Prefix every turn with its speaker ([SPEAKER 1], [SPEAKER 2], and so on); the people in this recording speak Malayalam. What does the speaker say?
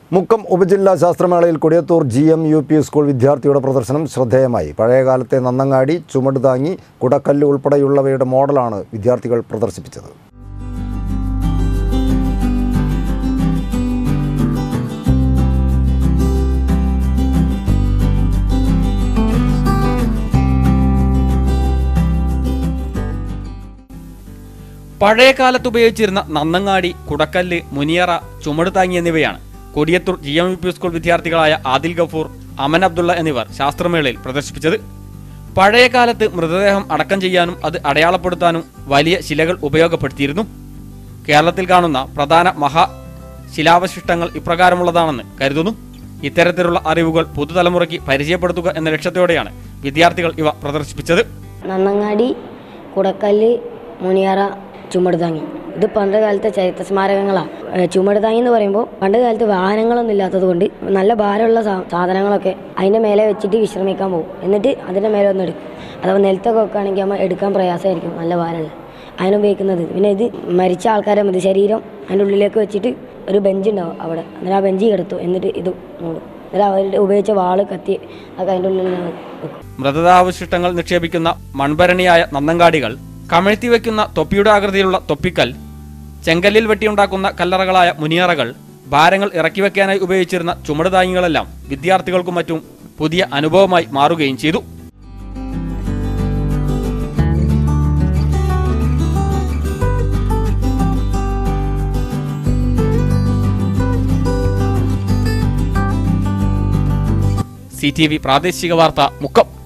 [SPEAKER 1] മുക്കം ഉപജില്ലാ ശാസ്ത്രമേളയിൽ Kodiyathur G M U P school വിദ്യാർത്ഥിയുടെ പ്രദർശനം ശ്രദ്ധേയമായി പഴയകാലത്തെ നന്നങ്ങാടി ചുമട് താങ്ങി കുടക്കല്ല് ഉൾപ്പെടെയുള്ളവയുടെ മോഡലാണ് വിദ്യാർത്ഥികൾ പ്രദർശിപ്പിച്ചത്
[SPEAKER 2] പഴയ കാലത്ത് ഉപയോഗിച്ചിരുന്ന നന്നങ്ങാടി കുടക്കല്ല് മുനിയറ ചുമട് താങ്ങി എന്നിവയാണ് Kodiyathur G M U P school വിദ്യാർത്ഥികളായ ആദിൽ ഗഫൂർ അമൻ അബ്ദുള്ള എന്നിവർ ശാസ്ത്രമേളയിൽ പ്രദർശിപ്പിച്ചത് പഴയ കാലത്ത് മൃതദേഹം അടക്കം ചെയ്യാനും അത് അടയാളപ്പെടുത്താനും വലിയ ശിലകൾ ഉപയോഗപ്പെടുത്തിയിരുന്നു കേരളത്തിൽ കാണുന്ന പ്രധാന മഹാ ശിലാവശിഷ്ടങ്ങൾ ഇപ്രകാരമുള്ളതാണെന്ന് കരുതുന്നു ഇത്തരത്തിലുള്ള അറിവുകൾ പുതുതലമുറയ്ക്ക് പരിചയപ്പെടുത്തുക എന്ന ലക്ഷ്യത്തോടെയാണ് വിദ്യാർത്ഥികൾ ഇവ പ്രദർശിപ്പിച്ചത്
[SPEAKER 3] നന്നങ്ങാടി കുടക്കല്ല് മുനിയറ ചുമടുതാങ്ങി ഇത് പണ്ട് കാലത്തെ ചരിത്ര സ്മാരകങ്ങളാണ് ചുമടുതാങ്ങി എന്ന് പറയുമ്പോൾ പണ്ട് കാലത്ത് വാഹനങ്ങളൊന്നും ഇല്ലാത്തത് കൊണ്ട് നല്ല ഭാരമുള്ള സാ- സാധനങ്ങളൊക്കെ അതിൻ്റെ മേലെ വെച്ചിട്ട് വിശ്രമിക്കാൻ പോകും എന്നിട്ട് അതിൻ്റെ മേലെ ഒന്ന് എടുക്കും അഥവാ നിലത്തൊക്കെ വെക്കുകയാണെങ്കിൽ നമ്മൾ എടുക്കാൻ പ്രയാസമായിരിക്കും നല്ല ഭാരമുള്ള അതിനുപയോഗിക്കുന്നത് പിന്നെ ഇത് മരിച്ച ആൾക്കാരെ മതി ശരീരം അതിൻ്റെ ഉള്ളിലേക്ക് വെച്ചിട്ട് ഒരു ബെഞ്ച് ഉണ്ടാവും അവിടെ എന്നിട്ട് ആ ബെഞ്ച് കിടത്തു എന്നിട്ട് ഇത് മൂടും എന്നിട്ട് അവരുടെ ഉപയോഗിച്ച വാള് കത്തി ഒക്കെ അതിൻ്റെ ഉള്ളിൽ വെക്കും
[SPEAKER 2] മൃതദേഹാവശിഷ്ടങ്ങൾ നിക്ഷേപിക്കുന്ന മൺഭരണിയായ നന്നങ്കാടികൾ കമഴ്ത്തി വെക്കുന്ന തൊപ്പിയുടെ ആകൃതിയിലുള്ള തൊപ്പിക്കൽ ചെങ്കല്ലിൽ വെട്ടിയുണ്ടാക്കുന്ന കല്ലറകളായ മുനിയറകൾ ഭാരങ്ങൾ ഇറക്കി വെക്കാനായി ഉപയോഗിച്ചിരുന്ന ചുമടുതാങ്ങികളെല്ലാം വിദ്യാർത്ഥികൾക്കും മറ്റും പുതിയ അനുഭവമായി മാറുകയും ചെയ്തു സി ടി വി പ്രാദേശിക വാർത്ത മുക്കം